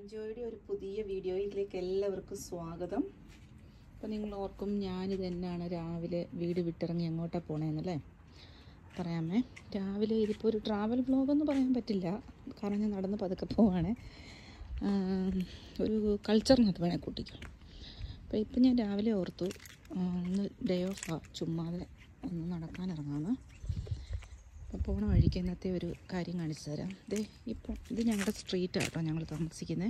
മഞ്ജോയുടെ ഒരു പുതിയ വീഡിയോയിലേക്ക് എല്ലാവർക്കും സ്വാഗതം അപ്പോൾ നിങ്ങൾ ഓർക്കും ഞാനിത് തന്നെയാണ് രാവിലെ വീട് വിട്ടിറങ്ങി എങ്ങോട്ടാണ് പോണേന്നല്ലേ പറയാമേ രാവിലെ ഇതിപ്പോൾ ഒരു ട്രാവൽ വ്ളോഗൊന്നും പറയാൻ പറ്റില്ല കാരണം ഞാൻ നടന്ന് പതുക്കെ പോവാണ് ഒരു കൾച്ചറിനകത്ത് വേണേൽ കൂട്ടിക്കും അപ്പോൾ ഇപ്പം ഞാൻ രാവിലെ ഓർത്തു ആ, ഇന്ന് ഡേ ഓഫാ ചുമ്മാതെ ഒന്ന് നടക്കാനിറങ്ങാമെന്ന് അപ്പോൾ പോണ വഴിക്ക് ഇന്നത്തെ ഒരു കാര്യം കാണിച്ചു തരാം ദേ ഇപ്പം ഇത് ഞങ്ങളുടെ സ്ട്രീറ്റാണ് കേട്ടോ ഞങ്ങൾ താമസിക്കുന്നത്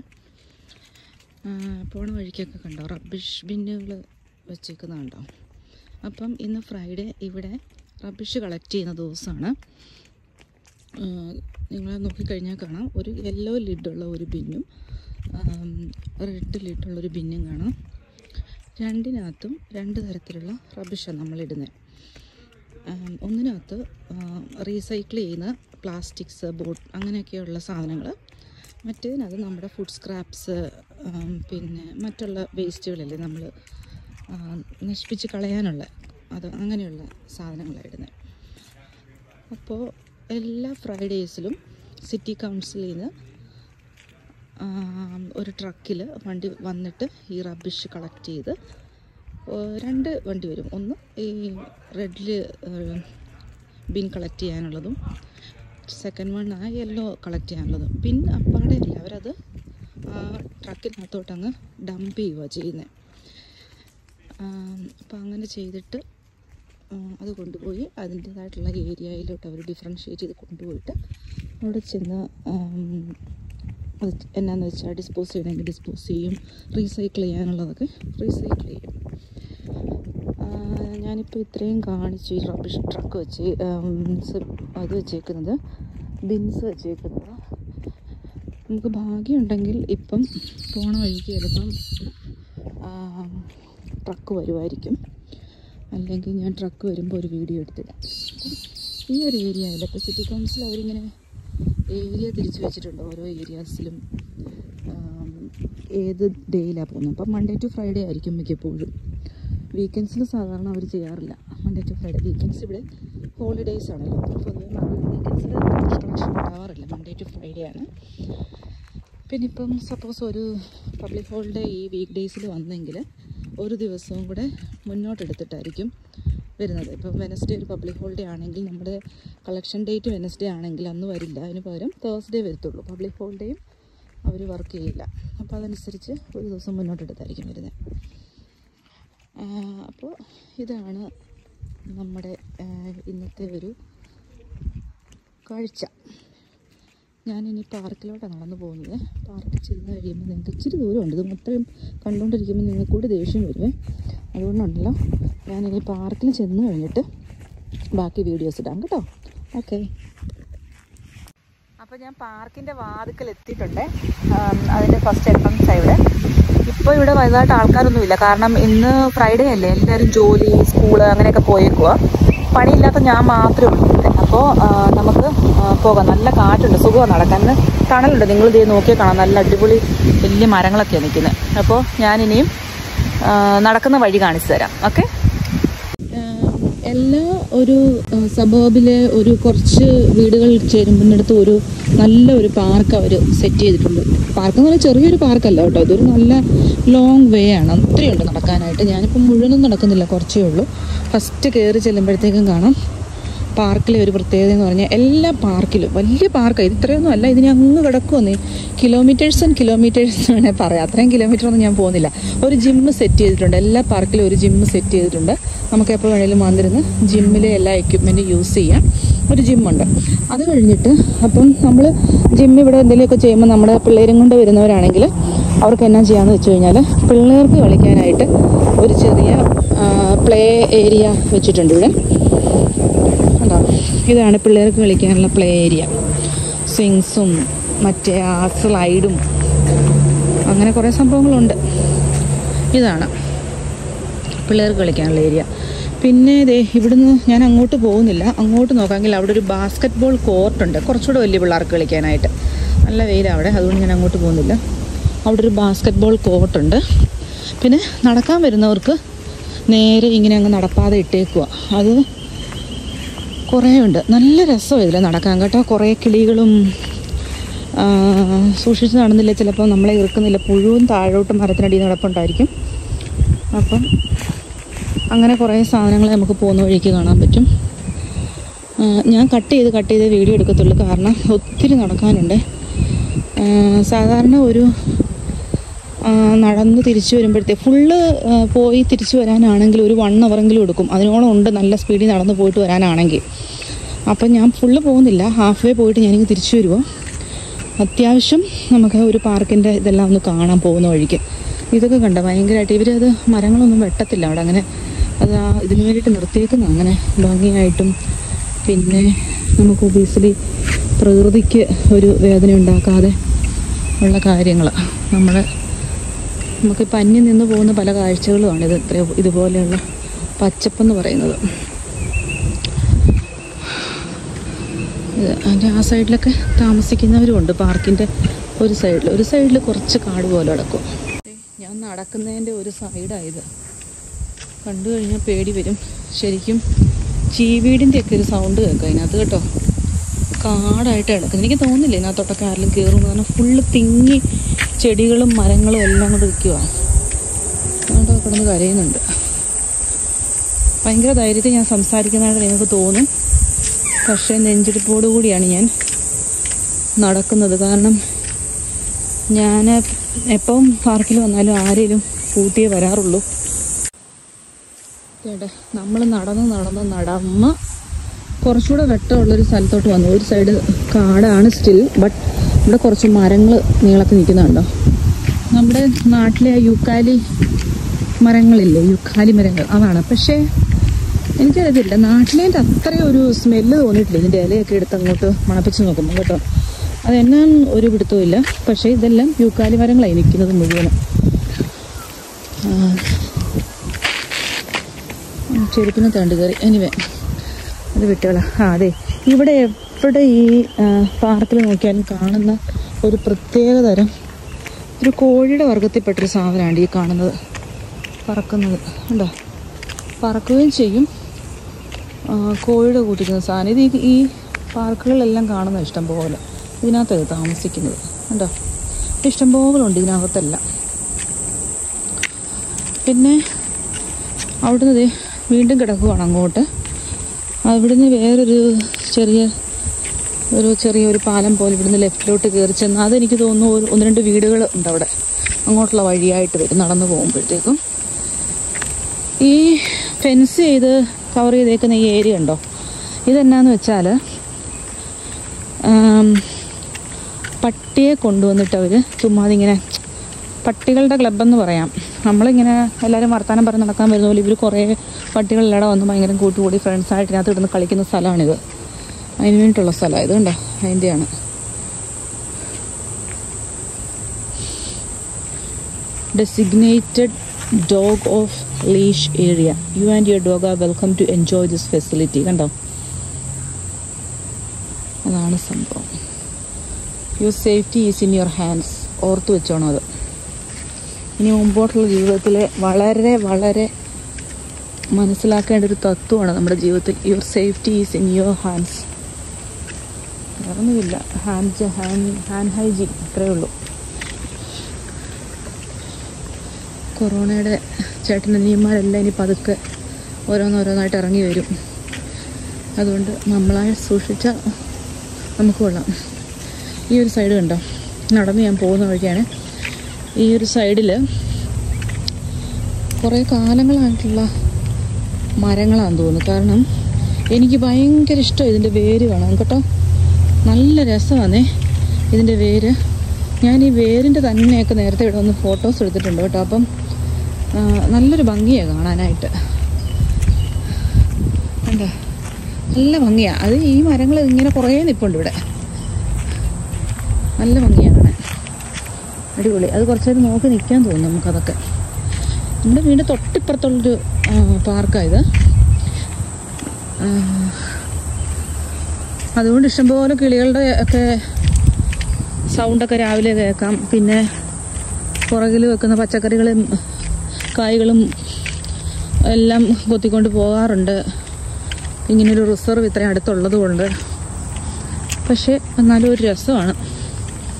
പോണ വഴിക്കൊക്കെ കണ്ടോ റബ്ബിഷ് ബിന്നുകൾ വെച്ചേക്കുന്നതുണ്ടോ അപ്പം ഇന്ന് ഫ്രൈഡേ ഇവിടെ റബ്ബിഷ് കളക്ട് ചെയ്യുന്ന ദിവസമാണ് നിങ്ങൾ നോക്കിക്കഴിഞ്ഞാൽ കാണാം ഒരു യെല്ലോ ലിഡുള്ള ഒരു ബിന്നും റെഡ് ലിഡുള്ള ഒരു ബിന്നും കാണാം രണ്ടിനകത്തും രണ്ട് തരത്തിലുള്ള റബ്ബിഷാണ് നമ്മളിടുന്നത് ആം, ഒന്നിനകത്ത് റീസൈക്കിൾ ചെയ്യുന്ന പ്ലാസ്റ്റിക്സ് ബോട്ട് അങ്ങനെയൊക്കെയുള്ള സാധനങ്ങൾ മറ്റേതിനകത്ത് നമ്മുടെ ഫുഡ് സ്ക്രാപ്സ് പിന്നെ മറ്റുള്ള വേസ്റ്റുകളല്ലേ നമ്മൾ നശിപ്പിച്ച് കളയാനുള്ള അത് അങ്ങനെയുള്ള സാധനങ്ങളാണ് ഇടുന്നത് അപ്പോൾ എല്ലാ ഫ്രൈഡേയ്സിലും സിറ്റി കൗൺസിലിൽ നിന്ന് ആം, ഒരു ട്രക്കിൽ വണ്ടി വന്നിട്ട് ഈ റബ്ബിഷ് കളക്ട് ചെയ്ത് ഓ, രണ്ട് വണ്ടി വരും ഒന്ന് ഈ റെഡിൽ ബിൻ കളക്ട് ചെയ്യാനുള്ളതും സെക്കൻഡ് വൺ ആ യെല്ലോ കളക്ട് ചെയ്യാനുള്ളതും ബിൻ അപ്പാടെ അല്ല അവരത് ആ ട്രക്കിനകത്തോട്ട് അങ്ങ് ഡംപ് ചെയ്യുക ചെയ്യുന്നത് അപ്പോൾ അങ്ങനെ ചെയ്തിട്ട് ആ, അത് കൊണ്ടുപോയി അതിൻ്റേതായിട്ടുള്ള ഏരിയയിലോട്ട് അവർ ഡിഫറൻഷ്യേറ്റ് ചെയ്ത് കൊണ്ടുപോയിട്ട് അവിടെ ചെന്ന് ആം, അത് എന്നാന്ന് വെച്ചാൽ ഡിസ്പോസ് ചെയ്യണമെങ്കിൽ ഡിസ്പോസ് ചെയ്യും റീസൈക്കിൾ ചെയ്യാനുള്ളതൊക്കെ റീസൈക്കിൾ ചെയ്യും ആ, ഞാനിപ്പോൾ ഇത്രയും കാണിച്ചു ഈ റബ്ബിഷ് ട്രക്ക് വെച്ച് മീൻസ് അത് വെച്ചേക്കുന്നത് ബിൻസ് വെച്ചേക്കുന്നത് നമുക്ക് ഭാഗ്യമുണ്ടെങ്കിൽ ഇപ്പം പോണ വഴിക്ക് ചിലപ്പം ട്രക്ക് വരുമായിരിക്കും അല്ലെങ്കിൽ ഞാൻ ട്രക്ക് വരുമ്പോൾ ഒരു വീഡിയോ എടുത്തിടാം ഈ ഒരു ഏരിയയിൽ ഇപ്പോൾ സിറ്റി കൗൺസിൽ അവരിങ്ങനെ ഏരിയ തിരിച്ചു വെച്ചിട്ടുണ്ട് ഓരോ ഏരിയാസിലും ഏത് ഡേയിലാണ് പോകുന്നത് അപ്പം മൺഡേ ടു ഫ്രൈഡേ ആയിരിക്കും മിക്കപ്പോഴും വീക്കെൻഡ്സിൽ സാധാരണ അവർ ചെയ്യാറില്ല മൺഡേ ടു ഫ്രൈഡേ വീക്കെൻഡ്സ് ഇവിടെ ഹോളിഡേയ്സ് ആണല്ലോ അപ്പം പൊതുവെ വീക്കെൻഡ്സിൽ കളക്ഷൻ ഉണ്ടാവാറില്ല മൺഡേ ടു ഫ്രൈഡേ ആണ് പിന്നെ ഇപ്പം സപ്പോസ് ഒരു പബ്ലിക് ഹോളിഡേ ഈ വീക്ക് ഡേയ്സിൽ വന്നെങ്കിൽ ഒരു ദിവസവും കൂടെ മുന്നോട്ടെടുത്തിട്ടായിരിക്കും വരുന്നത് ഇപ്പം വെനസ്ഡേ ഒരു പബ്ലിക് ഹോളിഡേ ആണെങ്കിൽ നമ്മുടെ കളക്ഷൻ ഡേറ്റ് വെനസ്ഡേ ആണെങ്കിൽ അന്ന് വരില്ല അതിന് പകരം തേഴ്സ്ഡേ വരത്തുള്ളൂ പബ്ലിക് ഹോളിഡേയും അവർ വർക്ക് ചെയ്യില്ല അപ്പോൾ അതനുസരിച്ച് ഒരു ദിവസം മുന്നോട്ടെടുത്തായിരിക്കും വരുന്നത് അപ്പോൾ ഇതാണ് നമ്മുടെ ആ, ഇന്നത്തെ ഒരു കാഴ്ച ഞാനിനി പാർക്കിലോട്ടാണ് നടന്നു പോകുന്നത് പാർക്കിൽ ചെന്ന് കഴിയുമ്പോൾ നിങ്ങൾക്ക് ഇച്ചിരി ദൂരമുണ്ട് ഇത് മൊത്തം കണ്ടുകൊണ്ടിരിക്കുമ്പോൾ നിങ്ങൾക്ക് കൂടി ദേഷ്യം വരുമേ അതുകൊണ്ടുണ്ടല്ലോ ഞാനിനി പാർക്കിൽ ചെന്ന് കഴിഞ്ഞിട്ട് ബാക്കി വീഡിയോസ് ഇടാം കേട്ടോ ഓക്കെ അപ്പോൾ ഞാൻ പാർക്കിൻ്റെ വാതിക്കൽ എത്തിയിട്ടുണ്ട് അതിൻ്റെ ഫസ്റ്റ് എൻട്രൻസ് ഇവിടെ ഇപ്പോൾ ഇവിടെ വലുതായിട്ട് ആൾക്കാരൊന്നുമില്ല കാരണം ഇന്ന് ഫ്രൈഡേ അല്ലേ എല്ലാവരും ജോലി സ്കൂള് അങ്ങനെയൊക്കെ പോയേക്കുക പണിയില്ലാത്ത ഞാൻ മാത്രമേ ഉള്ളൂ ഇവിടെ. അപ്പോൾ ആ, നമുക്ക് ആ, പോകാം നല്ല കാറ്റുണ്ട് സുഖമാണ് നടക്കാൻ ഇന്ന് തണലുണ്ട് നിങ്ങൾ ഇത് നോക്കിയാൽ കാണാം നല്ല അടിപൊളി വലിയ മരങ്ങളൊക്കെയാണ് നിൽക്കുന്നത് അപ്പോൾ ഞാനിനിയും ആ, നടക്കുന്ന വഴി കാണിച്ചു തരാം ഓക്കെ എല്ലാ ഒരു സബോബിലെ ഒരു കുറച്ച് വീടുകൾ ചേരുമ്പോഴടുത്ത് ഒരു നല്ല ഒരു പാർക്ക് അവർ സെറ്റ് ചെയ്തിട്ടുണ്ട് പാർക്ക് എന്ന് പറഞ്ഞാൽ ചെറിയൊരു പാർക്കല്ല കേട്ടോ ഇതൊരു നല്ല ലോങ് വേ ആണ് ഒത്തിരിയുണ്ട് നടക്കാനായിട്ട് ഞാനിപ്പോൾ മുഴുവനും നടക്കുന്നില്ല കുറച്ചേ ഉള്ളൂ ഫസ്റ്റ് കയറി ചെല്ലുമ്പോഴത്തേക്കും കാണാം പാർക്കിലെ ഒരു പ്രത്യേകത എന്ന് പറഞ്ഞാൽ എല്ലാ പാർക്കിലും വലിയ പാർക്കാണ് ഇത് ഇത്രയൊന്നും അല്ല ഇതിന് അങ്ങ് കിടക്കുമെന്നേ കിലോമീറ്റേഴ്സ് ആൻഡ് കിലോമീറ്റേഴ്സ് വേണേൽ പറയാം അത്രയും കിലോമീറ്റർ ഒന്നും ഞാൻ പോകുന്നില്ല ഒരു ജിമ്മ് സെറ്റ് ചെയ്തിട്ടുണ്ട് എല്ലാ പാർക്കിലും ഒരു ജിമ്മ് സെറ്റ് ചെയ്തിട്ടുണ്ട് നമുക്ക് എപ്പോൾ വേണേലും വന്നിരുന്ന് ജിമ്മിലെ എല്ലാ എക്യുപ്മെൻറ്റും യൂസ് ചെയ്യാം ഒരു ജിമ്മുണ്ട് അത് കഴിഞ്ഞിട്ട് അപ്പം നമ്മൾ ജിമ്മ് ഇവിടെ എന്തെങ്കിലുമൊക്കെ ചെയ്യുമ്പോൾ നമ്മുടെ പിള്ളേരും കൊണ്ട് വരുന്നവരാണെങ്കിൽ അവർക്ക് എന്നാ ചെയ്യാമെന്ന് വെച്ച് കഴിഞ്ഞാൽ പിള്ളേർക്ക് കളിക്കാനായിട്ട് ഒരു ചെറിയ പ്ലേ ഏരിയ വെച്ചിട്ടുണ്ട് ഇവിടെ കണ്ടോ ഇതാണ് പിള്ളേർക്ക് കളിക്കാനുള്ള പ്ലേ ഏരിയ സ്വിങ്സും മറ്റേ ആ സ്ലൈഡും അങ്ങനെ കുറേ സംഭവങ്ങളുണ്ട് ഇതാണ് പിള്ളേർക്ക് കളിക്കാനുള്ള ഏരിയ പിന്നെ ദേ ഇവിടുന്ന് ഞാൻ അങ്ങോട്ട് പോകുന്നില്ല അങ്ങോട്ട് നോക്കാമെങ്കിൽ അവിടെ ഒരു ബാസ്ക്കറ്റ് ബോൾ കോർട്ടുണ്ട് കുറച്ചുകൂടെ വലിയ പിള്ളേർക്ക് കളിക്കാനായിട്ട് നല്ല വെയിലാണ് അവിടെ അതുകൊണ്ട് ഞാൻ അങ്ങോട്ട് പോകുന്നില്ല അവിടെ ഒരു ബാസ്ക്കറ്റ് ബോൾ കോർട്ടുണ്ട് പിന്നെ നടക്കാൻ വരുന്നവർക്ക് നേരെ ഇങ്ങനെ അങ്ങ് നടപ്പാതെ ഇട്ടേക്കുക അത് കുറേ ഉണ്ട് നല്ല രസമാണ് ഇതിൽ നടക്കാൻ കേട്ടോ കുറേ കിളികളും ആ, സൂക്ഷിച്ച് നടന്നില്ല ചിലപ്പോൾ നമ്മളെ ഇറുക്കുന്നില്ല പുഴുവും താഴോട്ട് മരത്തിനടിയിൽ നടപ്പുണ്ടായിരിക്കും അപ്പം അങ്ങനെ കുറേ സാധനങ്ങൾ നമുക്ക് പോകുന്ന വഴിക്ക് കാണാൻ പറ്റും ആ, ഞാൻ കട്ട് ചെയ്ത് കട്ട് ചെയ്ത് വീഡിയോ എടുക്കത്തുള്ളൂ കാരണം ഒത്തിരി നടക്കാനുണ്ട് ആ, സാധാരണ ഒരു ആ, നടന്ന് തിരിച്ചു വരുമ്പോഴത്തേ ഫുള്ള് ആ, പോയി തിരിച്ചു വരാനാണെങ്കിൽ ഒരു വൺ അവറെങ്കിലും എടുക്കും അതിനോളം ഉണ്ട് നല്ല സ്പീഡിൽ നടന്ന് പോയിട്ട് വരാനാണെങ്കിൽ അപ്പം ഞാൻ ഫുള്ള് പോകുന്നില്ല ഹാഫ് വേ പോയിട്ട് ഞാനിങ്ങ് തിരിച്ചു വരുമോ അത്യാവശ്യം നമുക്ക് ഒരു പാർക്കിൻ്റെ ഇതെല്ലാം ഒന്ന് കാണാൻ പോകുന്ന വഴിക്ക് ഇതൊക്കെ കണ്ട ഭയങ്കരമായിട്ട് ഇവരത് മരങ്ങളൊന്നും വെട്ടത്തില്ല അവിടെ അങ്ങനെ അത് ആ ഇതിനു വേണ്ടിയിട്ട് നിർത്തിയേക്കുന്ന അങ്ങനെ ഭംഗിയായിട്ടും പിന്നെ നമുക്ക് ഒബീസിലി പ്രകൃതിക്ക് ഒരു വേദന ഉണ്ടാക്കാതെ ഉള്ള കാര്യങ്ങൾ നമ്മൾ നമുക്കിപ്പോൾ അന്യം നിന്ന് പോകുന്ന പല കാഴ്ചകളുമാണ് ഇത് ഇത്ര ഇതുപോലെയുള്ള പച്ചപ്പെന്ന് പറയുന്നത് ഇത് അതിൻ്റെ ആ സൈഡിലൊക്കെ താമസിക്കുന്നവരുമുണ്ട് പാർക്കിൻ്റെ ഒരു സൈഡിൽ ഒരു സൈഡിൽ കുറച്ച് കാട് പോലെ കിടക്കും ഞാൻ നടക്കുന്നതിൻ്റെ ഒരു സൈഡായത് കണ്ടു കഴിഞ്ഞാൽ പേടി വരും ശരിക്കും ചീവീടിൻ്റെ ഒക്കെ ഒരു സൗണ്ട് കേൾക്കും അതിനകത്ത് കേട്ടോ കാടായിട്ട് കിടക്കുന്നത് എനിക്ക് തോന്നുന്നില്ല ഇതിനകത്തോട്ടൊക്കെ ആരെങ്കിലും കയറും കാരണം ഫുള്ള് തിങ്ങി ചെടികളും മരങ്ങളും എല്ലാം കൂടെ നിൽക്കുക അതുകൊണ്ട് കിടന്ന് കരയുന്നുണ്ട് ഭയങ്കര ധൈര്യത്തിൽ ഞാൻ സംസാരിക്കുന്നതായിട്ട് നിങ്ങൾക്ക് തോന്നും പക്ഷേ നെഞ്ചെടുപ്പോടു കൂടിയാണ് ഞാൻ നടക്കുന്നത് കാരണം ഞാൻ എപ്പം പാർക്കിൽ വന്നാലും ആരെങ്കിലും കൂട്ടിയേ വരാറുള്ളൂ ചേട്ടാ നമ്മൾ നടന്ന് നടന്ന് നടന്ന് കുറച്ചുകൂടെ വെട്ടമുള്ളൊരു സ്ഥലത്തോട്ട് വന്നു ഒരു സൈഡ് കാടാണ് സ്റ്റിൽ ബട്ട് ഇവിടെ കുറച്ച് മരങ്ങൾ നീളത്തിൽ നിൽക്കുന്നുണ്ടോ നമ്മുടെ നാട്ടിലെ യുക്കാലി മരങ്ങളില്ലേ യുക്കാലി മരങ്ങൾ അതാണ് പക്ഷേ എനിക്കറിയത്തില്ല നാട്ടിലേൻ്റെ അത്രയും ഒരു സ്മെല്ല് തോന്നിയിട്ടില്ല ഇതിൻ്റെ ഇലയൊക്കെ എടുത്ത് അങ്ങോട്ട് മണപ്പിച്ച് നോക്കുമ്പോൾ കേട്ടോ അതെന്നാ ഒരു പിടുത്തവും ഇല്ല പക്ഷേ ഇതെല്ലാം യൂക്കാലി മരങ്ങളായി നിൽക്കുന്നത് മുഴുവനും ആ, ഉം, ചെരുപ്പിന് തണ്ട് കയറി എനിവേ അത് വിട്ടുകളാ ആ അതെ ഇവിടെ എവിടെ ഈ പാർക്കിൽ നോക്കിയാലും കാണുന്ന ഒരു പ്രത്യേക തരം ഒരു കോഴിയുടെ വർഗത്തിൽപ്പെട്ടൊരു സാധനമാണ് ഈ കാണുന്നത് പറക്കുന്നത് ഉണ്ടോ പറക്കുകയും ചെയ്യും ആ, കോഴിയുടെ കൂട്ടിക്കുന്ന സാധനം ഇത് ഈ- ഈ പാർക്കുകളിലെല്ലാം കാണുന്ന ഇഷ്ടം പോലെ ഇതിനകത്താണ് താമസിക്കുന്നത് കണ്ടോ ഇഷ്ടം പോലെ ഉണ്ട് ഇതിനകത്തെല്ലാം പിന്നെ അവിടുന്ന് ദേ വീണ്ടും കിടക്കുവാണ് അങ്ങോട്ട് അവിടുന്ന് വേറൊരു ചെറിയ ഒരു ചെറിയൊരു പാലം പോലെ ഇവിടുന്ന് ലെഫ്റ്റിലോട്ട് കയറി ചെന്ന് അതെനിക്ക് തോന്നുന്നു ഒരു ഒന്ന് രണ്ട് വീടുകൾ ഉണ്ട് അവിടെ അങ്ങോട്ടുള്ള വഴിയായിട്ട് വരും നടന്നു പോകുമ്പോഴത്തേക്കും ഈ ഫെൻസ് ചെയ്ത് കവർ ചെയ്തേക്കുന്ന ഈ ഏരിയ ഉണ്ടോ ഇതെന്നാന്ന് വെച്ചാൽ പട്ടിയെ കൊണ്ടുവന്നിട്ട് അവർ ചുമ്മാതിങ്ങനെ പട്ടികളുടെ ക്ലബ്ബെന്ന് പറയാം നമ്മളിങ്ങനെ എല്ലാവരും വർത്തമാനം പറഞ്ഞ് നടക്കാൻ വരുന്ന പോലെ ഇവർ കുറേ പട്ടികളെല്ലാം വന്ന് ഭയങ്കര കൂട്ടുകൂടി ഫ്രണ്ട്സായിട്ട് ഇതിനകത്ത് ഇടുന്ന് കളിക്കുന്ന സ്ഥലമാണിത് അതിന് വേണ്ടിയിട്ടുള്ള സ്ഥലമാണ് ഇത് കണ്ടോ അതിൻ്റെയാണ് designated dog of leash area. You and your dog are welcome to enjoy this facility. കണ്ടോ അതാണ് സംഭവം your safety is in your hands ഓർത്ത് വെച്ചോണം അത് ഇനി മുമ്പോട്ടുള്ള ജീവിതത്തിൽ വളരെ വളരെ മനസ്സിലാക്കേണ്ട ഒരു തത്വമാണ് നമ്മുടെ ജീവിതത്തിൽ your safety is in your hands വേറൊന്നുമില്ല ഹാൻഡ് ഹാൻഡ് ഹാൻഡ് ഹൈജീൻ അത്രയേ ഉള്ളൂ കൊറോണയുടെ ചേട്ടനനിയന്മാരെല്ലാം ഇനി പതുക്കെ ഓരോന്നോരോന്നായിട്ട് ഇറങ്ങി വരും അതുകൊണ്ട് നമ്മളായി സൂക്ഷിച്ചാൽ നമുക്ക് കൊള്ളാം ഈ ഒരു സൈഡ് കണ്ടോ നടന്ന് ഞാൻ പോകുന്ന വഴിക്കാണ് ഈ ഒരു സൈഡിൽ കുറേ കാലങ്ങളായിട്ടുള്ള മരങ്ങളാണെന്ന് തോന്നുന്നു കാരണം എനിക്ക് ഭയങ്കര ഇഷ്ടം ഇതിൻ്റെ വേര് കാണാൻ കേട്ടോ നല്ല രസമാണേ ഇതിൻ്റെ വേര് ഞാൻ ഈ വേരിൻ്റെ തന്നെയൊക്കെ നേരത്തെ ഇവിടെ വന്ന് ഫോട്ടോസ് എടുത്തിട്ടുണ്ട് കേട്ടോ അപ്പം ആ, നല്ലൊരു ഭംഗിയാണ് കാണാനായിട്ട് കണ്ടോ നല്ല ഭംഗിയാണ് അത് ഈ മരങ്ങൾ ഇങ്ങനെ കുറേ നിൽപ്പുണ്ട് ഇവിടെ നല്ല ഭംഗിയാണ് കാണാൻ അടിപൊളി അത് കുറച്ച് നേരം നോക്കി നിൽക്കാൻ തോന്നും നമുക്കതൊക്കെ നമ്മുടെ വീടിൻ്റെ തൊട്ടിപ്പുറത്തുള്ളൊരു പാർക്കാണ് ഇത് ആ, അതുകൊണ്ട് ഇഷ്ടംപോലെ കിളികളുടെ ഒക്കെ സൗണ്ടൊക്കെ രാവിലെ കേൾക്കാം പിന്നെ പുറകിൽ വെക്കുന്ന പച്ചക്കറികളും കായ്കളും എല്ലാം കൊത്തിക്കൊണ്ട് പോകാറുണ്ട് ഇങ്ങനൊരു റിസർവ് ഇത്രയും അടുത്തുള്ളത് കൊണ്ട് പക്ഷേ എന്നാലും ഒരു രസമാണ്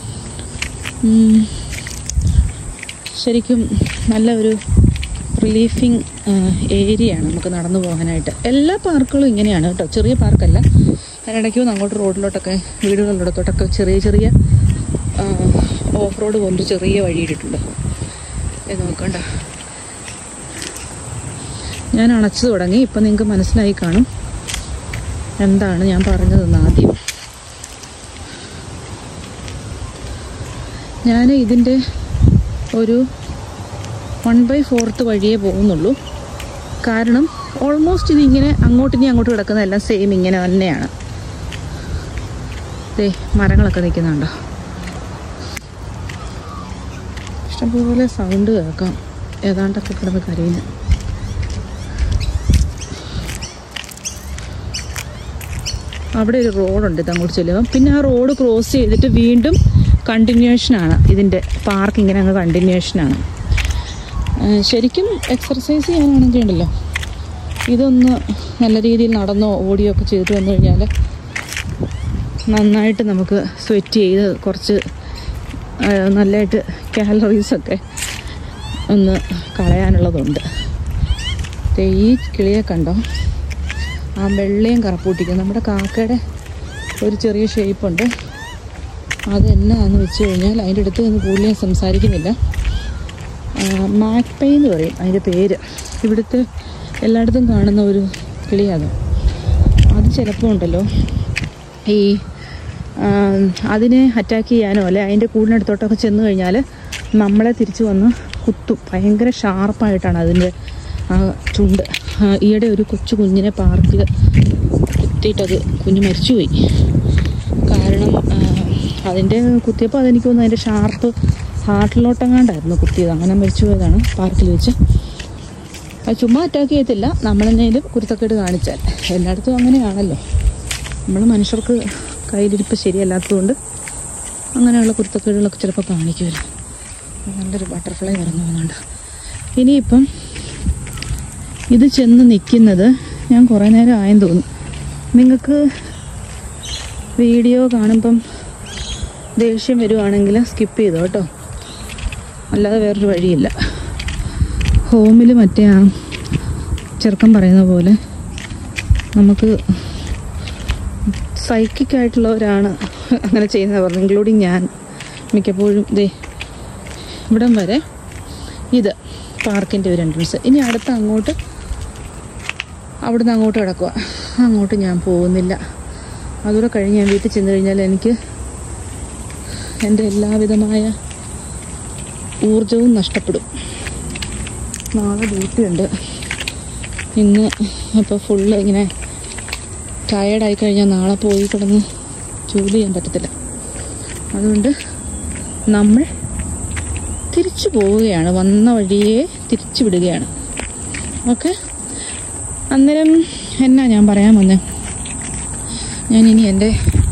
ഉം, ശരിക്കും നല്ല ഒരു റിലീഫിങ് ഏരിയയാണ് നമുക്ക് നടന്നു പോകാനായിട്ട് എല്ലാ പാർക്കുകളും ഇങ്ങനെയാണ് കേട്ടോ ചെറിയ പാർക്കല്ല അതിനിടയ്ക്ക് വന്ന് അങ്ങോട്ട് റോഡിലോട്ടൊക്കെ വീടുകളിലോട്ടൊക്കെ ചെറിയ ചെറിയ ഓഫ് റോഡ് പോലൊരു ചെറിയ വഴിയിട്ടിട്ടുണ്ട് ഇത് നോക്കണ്ട ഞാൻ അണച്ചു തുടങ്ങി ഇപ്പം നിങ്ങൾക്ക് മനസ്സിലായി കാണും എന്താണ് ഞാൻ പറഞ്ഞതെന്ന് ആദ്യം ഞാൻ ഇതിൻ്റെ ഒരു വൺ ബൈ ഫോർത്ത് വഴിയേ പോകുന്നുള്ളൂ കാരണം ഓൾമോസ്റ്റ് ഇതിങ്ങനെ അങ്ങോട്ടിനി അങ്ങോട്ട് കിടക്കുന്നതെല്ലാം സെയിം ഇങ്ങനെ തന്നെയാണ് ദേ മരങ്ങളൊക്കെ നിൽക്കുന്നുണ്ടോ ഇഷ്ടംപോലെ സൗണ്ട് കേൾക്കാം ഏതാണ്ടൊക്കെ കിടന്ന് കരയുന്നു അവിടെ ഒരു റോഡുണ്ട് ഇത് അങ്ങോട്ട് ചെല്ലുമ്പം പിന്നെ ആ റോഡ് ക്രോസ് ചെയ്തിട്ട് വീണ്ടും കണ്ടിന്യൂഷനാണ് ഇതിൻ്റെ പാർക്ക് ഇങ്ങനെ അങ്ങ് കണ്ടിന്യൂഷനാണ് ശരിക്കും എക്സർസൈസ് ചെയ്യാനാണെങ്കിൽ ഉണ്ടല്ലോ ഇതൊന്ന് നല്ല രീതിയിൽ നടന്നോ ഓടിയോ ഒക്കെ ചെയ്തിട്ട് വന്നു കഴിഞ്ഞാൽ നന്നായിട്ട് നമുക്ക് സ്വെറ്റ് ചെയ്ത് കുറച്ച് ആ, നല്ലതായിട്ട് കാലറീസൊക്കെ ഒന്ന് കളയാനുള്ളതുണ്ട് ദേ ഈ കിളിയെ കണ്ടോ ആ വെള്ളയും കറപ്പൂട്ടിക്കും നമ്മുടെ കാക്കയുടെ ഒരു ചെറിയ ഷേപ്പുണ്ട് അത് എന്നാന്ന് വെച്ച് കഴിഞ്ഞാൽ അതിൻ്റെ അടുത്ത് നിന്ന് കൂടുതൽ ഞാൻ സംസാരിക്കുന്നില്ല മാക്പൈ എന്ന് പറയും അതിൻ്റെ പേര് ഇവിടുത്തെ എല്ലായിടത്തും കാണുന്ന ഒരു കിളിയാണ് അത് ചിലപ്പോൾ ഉണ്ടല്ലോ ഈ ആ, അതിനെ അറ്റാക്ക് ചെയ്യാനോ അല്ലെ അതിൻ്റെ കൂടിനടുത്തോട്ടൊക്കെ ചെന്ന് കഴിഞ്ഞാൽ നമ്മളെ തിരിച്ചു വന്ന് കുത്തും ഭയങ്കര ഷാർപ്പായിട്ടാണ് അതിൻ്റെ ആ ചുണ്ട് ആ, ഈയിടെ ഒരു കൊച്ചു കുഞ്ഞിനെ പാർക്കിൽ കുത്തിയിട്ടത് കുഞ്ഞ് മരിച്ചുപോയി കാരണം ആ, അതിൻ്റെ കുത്തിയപ്പോൾ അതെനിക്ക് തോന്നുന്നു അതിൻ്റെ ഷാർപ്പ് ഹാർട്ടിലോട്ടെങ്ങാണ്ടായിരുന്നു കുത്തിയത് അങ്ങനെ മരിച്ചു പോയതാണ് പാർക്കിൽ വെച്ച് അത് ചുമ്മാ അറ്റാക്ക് ചെയ്യത്തില്ല നമ്മളെന്നേലും കുരുത്തക്കേട് കാണിച്ചാൽ എല്ലായിടത്തും അങ്ങനെയാണല്ലോ നമ്മൾ മനുഷ്യർക്ക് കയ്യിലിരിപ്പ് ശരിയല്ലാത്തതുകൊണ്ട് അങ്ങനെയുള്ള കുരുത്തക്കേടുകളൊക്കെ ചിലപ്പോൾ കാണിക്കുമല്ലോ നല്ലൊരു ബട്ടർഫ്ലൈ പറഞ്ഞു പോകുന്നുണ്ട് ഇനിയിപ്പം ഇത് ചെന്ന് നിൽക്കുന്നത് ഞാൻ കുറേ നേരം ആയെന്ന് തോന്നുന്നു നിങ്ങൾക്ക് വീഡിയോ കാണുമ്പം ദേഷ്യം വരുവാണെങ്കിൽ സ്കിപ്പ് ചെയ്തോ കേട്ടോ അല്ലാതെ വേറൊരു വഴിയില്ല ഹോമിൽ മറ്റേ ആ ചെറുക്കൻ പറയുന്ന പോലെ നമുക്ക് സൈക്കിക് ആയിട്ടുള്ളവരാണ് അങ്ങനെ ചെയ്യുന്നത് പറഞ്ഞു ഇൻക്ലൂഡിങ് ഞാൻ മിക്കപ്പോഴും ദേ ഇവിടം വരെ ഇത് പാർക്കിൻ്റെ ഒരു എൻട്രൻസ് ഇനി അടുത്ത അങ്ങോട്ട് അവിടുന്ന് അങ്ങോട്ട് കിടക്കുക അങ്ങോട്ട് ഞാൻ പോകുന്നില്ല അതുകൂടെ കഴിഞ്ഞ് ഞാൻ വീട്ടിൽ ചെന്ന് കഴിഞ്ഞാൽ എനിക്ക് എൻ്റെ എല്ലാവിധമായ ഊർജവും നഷ്ടപ്പെടും നാളെ ഡ്യൂട്ടിയുണ്ട് ഇന്ന് ഇപ്പോൾ ഫുള്ള് ഇങ്ങനെ ടയേർഡായി കഴിഞ്ഞാൽ നാളെ പോയി കിടന്ന് ജോലി ചെയ്യാൻ പറ്റത്തില്ല അതുകൊണ്ട് നമ്മൾ തിരിച്ചു പോവുകയാണ് വന്ന വഴിയെ തിരിച്ചു വിടുകയാണ് ഓക്കെ അന്നേരം എന്നാ ഞാൻ പറയാൻ വന്നേ ഞാൻ ഇനി എൻ്റെ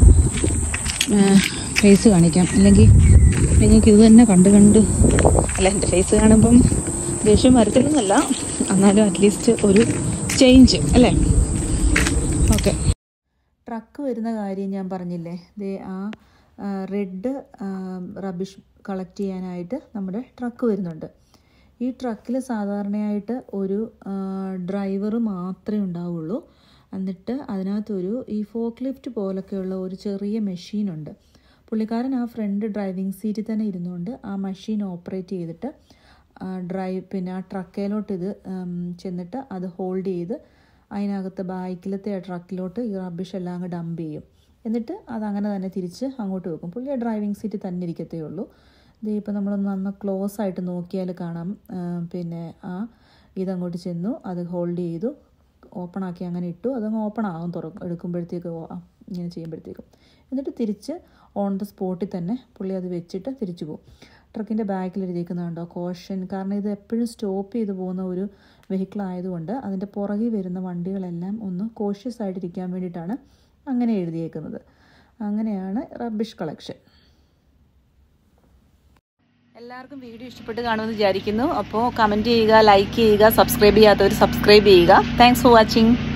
ഫേസ് കാണിക്കാം അല്ലെങ്കിൽ നിങ്ങൾക്ക് ഇത് തന്നെ കണ്ട് കണ്ട് അല്ല എൻ്റെ ഫേസ് കാണുമ്പം ദേഷ്യം വരത്തില്ലെന്നല്ല എന്നാലും അറ്റ്ലീസ്റ്റ് ഒരു ചേഞ്ച് അല്ലേ ഓക്കെ ട്രക്ക് വരുന്ന കാര്യം ഞാൻ പറഞ്ഞില്ലേ ദേ ആ റെഡ് റബിഷ് കളക്ട് ചെയ്യാനായിട്ട് നമ്മുടെ ട്രക്ക് വരുന്നുണ്ട് ഈ ട്രക്കിൽ സാധാരണയായിട്ട് ഒരു ഡ്രൈവർ മാത്രമേ ഉണ്ടാവുള്ളൂ എന്നിട്ട് അതിനകത്തൊരു ഈ ഫോക്ക് ലിഫ്റ്റ് പോലൊക്കെയുള്ള ഒരു ചെറിയ മെഷീനുണ്ട് പുള്ളിക്കാരൻ ആ ഫ്രണ്ട് ഡ്രൈവിംഗ് സീറ്റിൽ തന്നെ ഇരുന്നുകൊണ്ട് ആ മെഷീൻ ഓപ്പറേറ്റ് ചെയ്തിട്ട് ഡ്രൈവ് പിന്നെ ആ ട്രക്കയിലോട്ട് ഇത് ഉം, ചെന്നിട്ട് അത് ഹോൾഡ് ചെയ്ത് അതിനകത്ത് ബാക്കിലത്തെ ആ ട്രക്കിലോട്ട് ഈ റബ്ബിഷ് എല്ലാം അങ്ങ് ഡംപ് ചെയ്യും എന്നിട്ട് അതങ്ങനെ തന്നെ തിരിച്ച് അങ്ങോട്ട് വെക്കും പുള്ളി ആ ഡ്രൈവിംഗ് സീറ്റിൽ തന്നെ ഇരിക്കത്തേ ഉള്ളൂ ഇത് ഇപ്പോൾ നമ്മളൊന്ന് നന്ന ക്ലോസ് ആയിട്ട് നോക്കിയാൽ കാണാം ആ, പിന്നെ ആ ഇതങ്ങോട്ട് ചെന്നു അത് ഹോൾഡ് ചെയ്തു ഓപ്പൺ ആക്കി അങ്ങനെ ഇട്ടു അതങ്ങ് ഓപ്പൺ ആകും തുറക്കും എടുക്കുമ്പോഴത്തേക്ക് ഓ- ആ, ഇങ്ങനെ ചെയ്യുമ്പോഴത്തേക്കും എന്നിട്ട് തിരിച്ച് ഓൺ ദ സ്പോട്ടിൽ തന്നെ പുള്ളി അത് വെച്ചിട്ട് തിരിച്ചു പോകും ട്രക്കിൻ്റെ ബാക്കിൽ എഴുതിയിരിക്കുന്നുണ്ടോ കോഷൻ കാരണം ഇത് എപ്പോഴും സ്റ്റോപ്പ് ചെയ്ത് പോകുന്ന ഒരു വെഹിക്കിൾ ആയതുകൊണ്ട് അതിൻ്റെ പുറകിൽ വരുന്ന വണ്ടികളെല്ലാം ഒന്ന് കോഷ്യസ് ആയിട്ടിരിക്കാൻ വേണ്ടിയിട്ടാണ് അങ്ങനെ എഴുതിയേക്കുന്നത് അങ്ങനെയാണ് റബ്ബിഷ് കളക്ഷൻ എല്ലാവർക്കും വീഡിയോ ഇഷ്ടപ്പെട്ട് കാണുമെന്ന് വിചാരിക്കുന്നു അപ്പോൾ കമൻറ്റ് ചെയ്യുക ലൈക്ക് ചെയ്യുക സബ്സ്ക്രൈബ് ചെയ്യാത്തവർ സബ്സ്ക്രൈബ് ചെയ്യുക താങ്ക്സ് ഫോർ വാച്ചിങ്